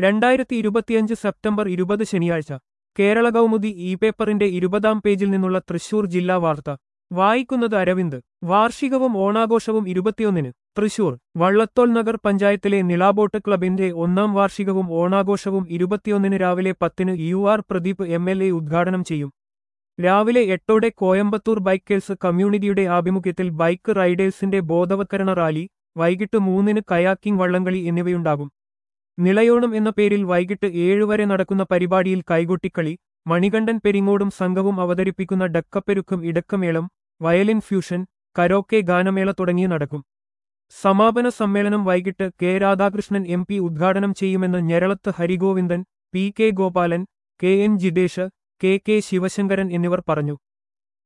രണ്ടായിരത്തി ഇരുപത്തിയഞ്ച് സെപ്റ്റംബർ ഇരുപത് ശനിയാഴ്ച കേരള കൗമുദി ഇ പേപ്പറിന്റെ ഇരുപതാം പേജിൽ നിന്നുള്ള തൃശൂർ ജില്ലാ വാർത്ത വായിക്കുന്നത് അരവിന്ദ് വാർഷികവും ഓണാഘോഷവും ഇരുപത്തിയൊന്നിന് തൃശൂർ വള്ളത്തോൾ നഗർ പഞ്ചായത്തിലെ നിളാബോട്ട് ക്ലബിന്റെ ഒന്നാം വാർഷികവും ഓണാഘോഷവും ഇരുപത്തിയൊന്നിന് രാവിലെ പത്തിന് U R Pradeep M L A ഉദ്ഘാടനം ചെയ്യും രാവിലെ എട്ടോടെ കോയമ്പത്തൂർ ബൈക്കേഴ്സ് കമ്മ്യൂണിറ്റിയുടെ ആഭിമുഖ്യത്തിൽ ബൈക്ക് റൈഡേഴ്സിന്റെ ബോധവത്കരണ റാലി വൈകിട്ട് മൂന്നിന് കയാക്കിംഗ് വള്ളംകളി എന്നിവയുണ്ടാകും നിളയോണം എന്ന പേരിൽ വൈകിട്ട് ഏഴുവരെ നടക്കുന്ന പരിപാടിയിൽ കൈകൊട്ടിക്കളി മണികണ്ഠൻ പെരിങ്ങോടും സംഘവും അവതരിപ്പിക്കുന്ന ഡക്കപ്പെരുക്കും ഇടക്കമേളം വയലിൻ ഫ്യൂഷൻ കരോക്കെ ഗാനമേള തുടങ്ങിയ നടക്കും സമാപന സമ്മേളനം വൈകിട്ട് കെ രാധാകൃഷ്ണൻ എം പി ഉദ്ഘാടനം ചെയ്യുമെന്ന് Njeralath Harigovindan P K Gopalan K N Jithesh K K Sivasankaran എന്നിവർ പറഞ്ഞു